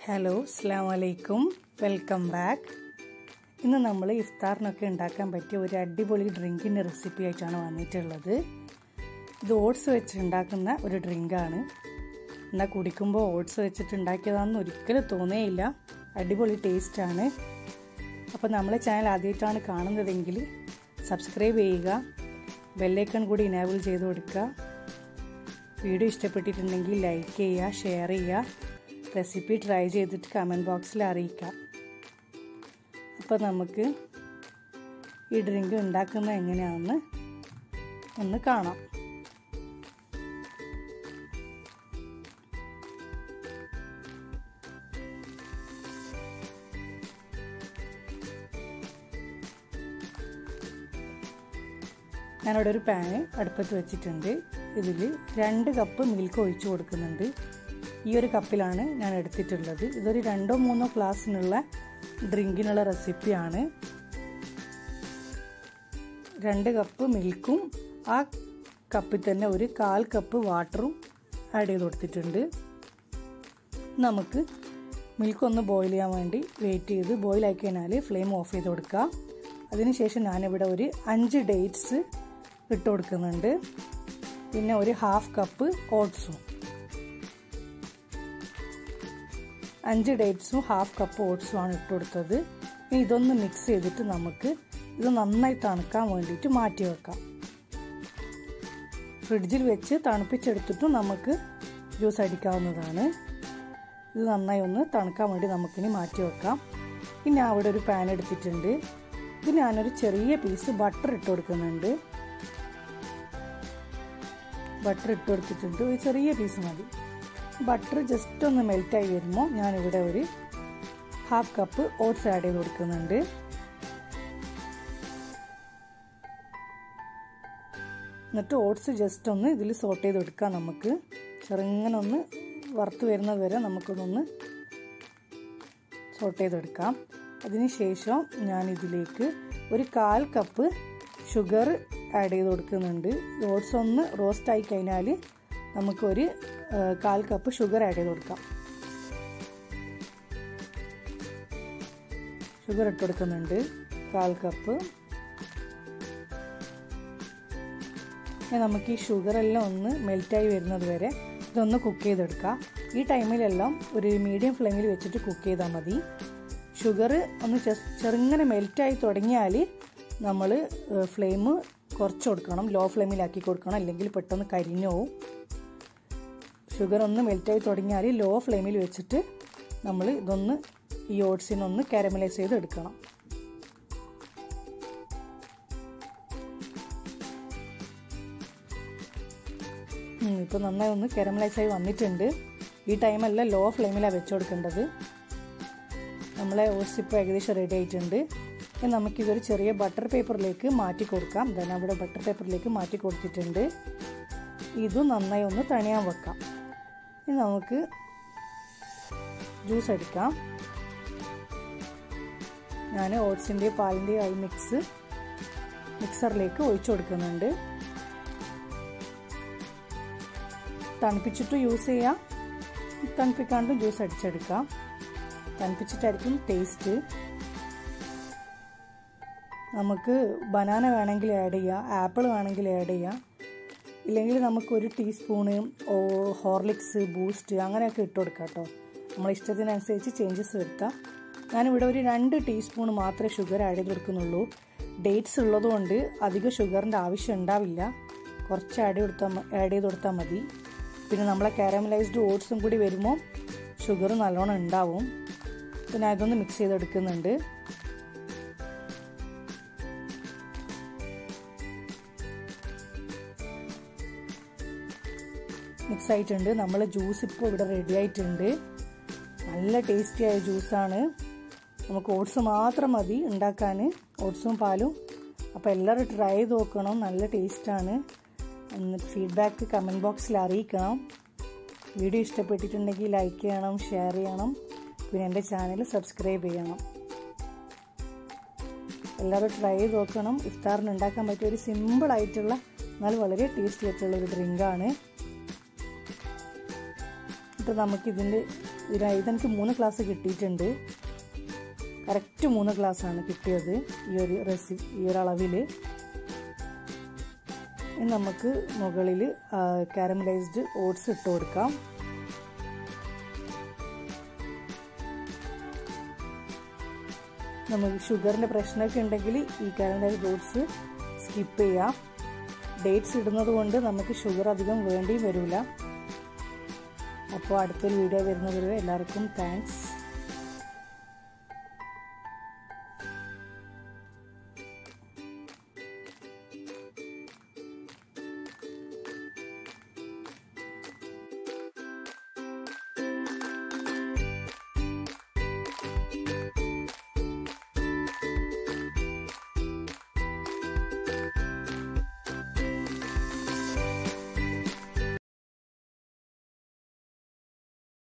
hello അസ്സാം വലൈക്കും welcome back ഇന്ന് നമ്മൾ ഇഫ്താറിനൊക്കെ ഉണ്ടാക്കാൻ പറ്റിയ ഒരു അടിപൊളി ഡ്രിങ്കിൻ്റെ റെസിപ്പി ആയിട്ടാണ് വന്നിട്ടുള്ളത് ഇത് ഓട്സ് വെച്ചുണ്ടാക്കുന്ന ഒരു ഡ്രിങ്കാണ് എന്നാൽ കുടിക്കുമ്പോൾ ഓട്സ് വെച്ചിട്ട് ഉണ്ടാക്കിയതാണെന്ന് ഒരിക്കലും തോന്നേയില്ല അടിപൊളി ടേസ്റ്റാണ് അപ്പോൾ നമ്മളെ ചാനൽ ആദ്യമായിട്ടാണ് കാണുന്നതെങ്കിൽ സബ്സ്ക്രൈബ് ചെയ്യുക ബെല്ലൈക്കൺ കൂടി ഇനേബിൾ ചെയ്ത് കൊടുക്കുക വീഡിയോ ഇഷ്ടപ്പെട്ടിട്ടുണ്ടെങ്കിൽ ലൈക്ക് ചെയ്യുക ഷെയർ ചെയ്യുക റെസിപ്പി ട്രൈ ചെയ്തിട്ട് കമൻറ്റ് ബോക്സിൽ അറിയിക്കാം അപ്പോൾ നമുക്ക് ഈ ഡ്രിങ്ക് ഉണ്ടാക്കുന്നത് എങ്ങനെയാണെന്ന് ഒന്ന് കാണാം ഞാനിവിടെ ഒരു പാന് അടുപ്പത്ത് വെച്ചിട്ടുണ്ട് ഇതിൽ രണ്ട് കപ്പ് മിൽക്ക് ഒഴിച്ചു കൊടുക്കുന്നുണ്ട് ഈ ഒരു കപ്പിലാണ് ഞാൻ എടുത്തിട്ടുള്ളത് ഇതൊരു രണ്ടോ മൂന്നോ ക്ലാസ്സിനുള്ള ഡ്രിങ്കിനുള്ള റെസിപ്പിയാണ് രണ്ട് കപ്പ് മിൽക്കും ആ കപ്പിൽ തന്നെ ഒരു കാൽ കപ്പ് വാട്ടറും ആഡ് ചെയ്ത് കൊടുത്തിട്ടുണ്ട് നമുക്ക് മിൽക്ക് ഒന്ന് ബോയിൽ ചെയ്യാൻ വേണ്ടി വെയിറ്റ് ചെയ്ത് ബോയിൽ ആക്കി കഴിഞ്ഞാൽ ഫ്ലെയിം ഓഫ് ചെയ്ത് കൊടുക്കുക അതിനുശേഷം ഞാനിവിടെ ഒരു അഞ്ച് ഡേറ്റ്സ് ഇട്ട് കൊടുക്കുന്നുണ്ട് പിന്നെ ഒരു ഹാഫ് കപ്പ് ഓട്സും അഞ്ച് ഡേറ്റ്സും ഹാഫ് കപ്പ് ഓട്സും ആണ് ഇട്ട് കൊടുത്തത് ഇനി ഇതൊന്ന് മിക്സ് ചെയ്തിട്ട് നമുക്ക് ഇത് നന്നായി തണുക്കാൻ വേണ്ടിയിട്ട് മാറ്റി വെക്കാം ഫ്രിഡ്ജിൽ വെച്ച് തണുപ്പിച്ചെടുത്തിട്ടും നമുക്ക് ജ്യൂസ് അടിക്കാവുന്നതാണ് ഇത് നന്നായി ഒന്ന് തണുക്കാൻ വേണ്ടി നമുക്കിനി മാറ്റി വെക്കാം ഇനി അവിടെ ഒരു പാൻ എടുത്തിട്ടുണ്ട് ഇത് ഞാനൊരു ചെറിയ പീസ് ബട്ടർ ഇട്ട് കൊടുക്കുന്നുണ്ട് ബട്ടർ ഇട്ട് കൊടുത്തിട്ടുണ്ട് ഒരു ചെറിയ പീസ് മതി ബട്ടർ ജസ്റ്റ് ഒന്ന് മെൽറ്റായി വരുമ്പോൾ ഞാനിവിടെ ഒരു ഹാഫ് കപ്പ് ഓട്സ് ആഡ് ചെയ്ത് കൊടുക്കുന്നുണ്ട് എന്നിട്ട് ഓട്സ് ജസ്റ്റ് ഒന്ന് ഇതിൽ സോട്ട് ചെയ്ത് കൊടുക്കാം നമുക്ക് ചെറുങ്ങനെ ഒന്ന് വറുത്ത് വരുന്നത് വരെ നമുക്കൊന്നൊന്ന് സോട്ട് ചെയ്തെടുക്കാം അതിനുശേഷം ഞാൻ ഇതിലേക്ക് ഒരു കാൽ കപ്പ് ഷുഗർ ആഡ് ചെയ്ത് കൊടുക്കുന്നുണ്ട് ഓട്സ് ഒന്ന് റോസ്റ്റ് ആയി കഴിഞ്ഞാൽ നമുക്കൊരു കാൽ കപ്പ് ഷുഗർ ആഡ് ചെയ്ത് കൊടുക്കാം ഷുഗർ ഇട്ട് കൊടുക്കുന്നുണ്ട് കാൽ കപ്പ് നമുക്ക് ഈ ഷുഗർ എല്ലാം ഒന്ന് മെൽറ്റായി വരുന്നത് വരെ ഇതൊന്ന് കുക്ക് ചെയ്തെടുക്കാം ഈ ടൈമിലെല്ലാം ഒരു മീഡിയം ഫ്ലെയിമിൽ വെച്ചിട്ട് കുക്ക് ചെയ്താൽ മതി ഷുഗർ ഒന്ന് ചെറുങ്ങനെ മെൽറ്റായി തുടങ്ങിയാൽ നമ്മൾ ഫ്ലെയിം കുറച്ച് കൊടുക്കണം ലോ ഫ്ലെയിമിലാക്കി കൊടുക്കണം അല്ലെങ്കിൽ പെട്ടെന്ന് കരിഞ്ഞു പോവും ഷുഗർ ഒന്ന് മെൽറ്റായി തുടങ്ങിയാൽ ലോ ഫ്ലെയിമിൽ വെച്ചിട്ട് നമ്മൾ ഇതൊന്ന് ഈ ഓട്സിനൊന്ന് കാരമലൈസ് ചെയ്ത് എടുക്കണം ഇപ്പോൾ നന്നായി ഒന്ന് കാരമലൈസ് ആയി വന്നിട്ടുണ്ട് ഈ ടൈമല്ല ലോ ഫ്ലെയിമിലാണ് വെച്ച് കൊടുക്കേണ്ടത് നമ്മളെ ഓട്സ് ഇപ്പോൾ ഏകദേശം റെഡി ആയിട്ടുണ്ട് ഇനി നമുക്കിതൊരു ചെറിയ ബട്ടർ പേപ്പറിലേക്ക് മാറ്റി കൊടുക്കാം ദൻ അവിടെ ബട്ടർ പേപ്പറിലേക്ക് മാറ്റി കൊടുത്തിട്ടുണ്ട് ഇതും നന്നായി ഒന്ന് തണിയാൻ വെക്കാം ഇനി നമുക്ക് ജ്യൂസ് എടുക്കാം ഞാൻ ഓട്സിൻ്റെ പാലിൻ്റെ ഐ മിക്സ് മിക്സറിലേക്ക് ഒഴിച്ചു കൊടുക്കുന്നുണ്ട് തണുപ്പിച്ചിട്ട് യൂസ് ചെയ്യാം തണുപ്പിക്കാണ്ടും ജ്യൂസ് അടിച്ചെടുക്കാം തണുപ്പിച്ചിട്ടായിരിക്കും ടേസ്റ്റ് നമുക്ക് ബനാന വേണമെങ്കിൽ ആഡ് ചെയ്യാം ആപ്പിൾ വേണമെങ്കിൽ ആഡ് ചെയ്യാം ഇല്ലെങ്കിൽ നമുക്ക് ഒരു ടീസ്പൂണ് ഹോർലിക്സ് ബൂസ്റ്റ് അങ്ങനെയൊക്കെ ഇട്ട് കൊടുക്കാം കേട്ടോ നമ്മളെ ഇഷ്ടത്തിനനുസരിച്ച് ചേഞ്ചസ് വരുത്താം ഞാനിവിടെ ഒരു രണ്ട് ടീസ്പൂൺ മാത്രമേ ഷുഗർ ആഡ് ചെയ്ത് കൊടുക്കുന്നുള്ളൂ ഡേറ്റ്സ് ഉള്ളതുകൊണ്ട് അധികം ഷുഗറിൻ്റെ ആവശ്യം ഉണ്ടാവില്ല കുറച്ച് ആഡ് കൊടുത്താൽ ആഡ് ചെയ്ത് കൊടുത്താൽ മതി പിന്നെ നമ്മളെ കാരമലൈസ്ഡ് ഓട്സും കൂടി വരുമ്പോൾ ഷുഗർ നല്ലോണം ഉണ്ടാവും പിന്നെ അതൊന്ന് മിക്സ് ചെയ്തെടുക്കുന്നുണ്ട് മിക്സ് ആയിട്ടുണ്ട് നമ്മൾ ജ്യൂസ് ഇപ്പോൾ ഇവിടെ റെഡി ആയിട്ടുണ്ട് നല്ല ടേസ്റ്റി ആയ ജ്യൂസാണ് നമുക്ക് ഓട്സ് മാത്രം മതി ഉണ്ടാക്കാൻ ഓട്സും പാലും അപ്പോൾ എല്ലാവരും ട്രൈ ചെയ്ത് നോക്കണം നല്ല ടേസ്റ്റാണ് എന്നിട്ട് ഫീഡ്ബാക്ക് കമൻറ്റ് ബോക്സിൽ അറിയിക്കണം വീഡിയോ ഇഷ്ടപ്പെട്ടിട്ടുണ്ടെങ്കിൽ ലൈക്ക് ചെയ്യണം ഷെയർ ചെയ്യണം പിന്നെ എൻ്റെ ചാനൽ സബ്സ്ക്രൈബ് ചെയ്യണം എല്ലാവരും ട്രൈ ചെയ്ത് നോക്കണം ഇഫ്താറിന് ഉണ്ടാക്കാൻ പറ്റിയ ഒരു സിമ്പിളായിട്ടുള്ള എന്നാൽ വളരെ ടേസ്റ്റി ആയിട്ടുള്ള ഒരു ഡ്രിങ്കാണ് ഇപ്പോൾ നമുക്കിതിൻ്റെ ഇതിന് ഇതെനിക്ക് മൂന്ന് ഗ്ലാസ് കിട്ടിയിട്ടുണ്ട് കറക്റ്റ് മൂന്ന് ഗ്ലാസ്സാണ് കിട്ടിയത് ഈ ഒരു റെസിപ്പി ഈ ഒരു അളവിൽ ഇനി നമുക്ക് മുകളിൽ കാരമലൈസ്ഡ് ഓട്സ് ഇട്ട് കൊടുക്കാം നമുക്ക് ഷുഗറിൻ്റെ പ്രശ്നമൊക്കെ ഉണ്ടെങ്കിൽ ഈ കാരമലൈസ്ഡ് ഓട്സ് സ്കിപ്പ് ചെയ്യാം ഡേറ്റ്സ് ഇടുന്നത് കൊണ്ട് നമുക്ക് ഷുഗർ അധികം വേണ്ടിയും വരില്ല അപ്പോൾ അടുത്തൊരു വീഡിയോ വരുന്നത് വരെ എല്ലാവർക്കും താങ്ക്സ്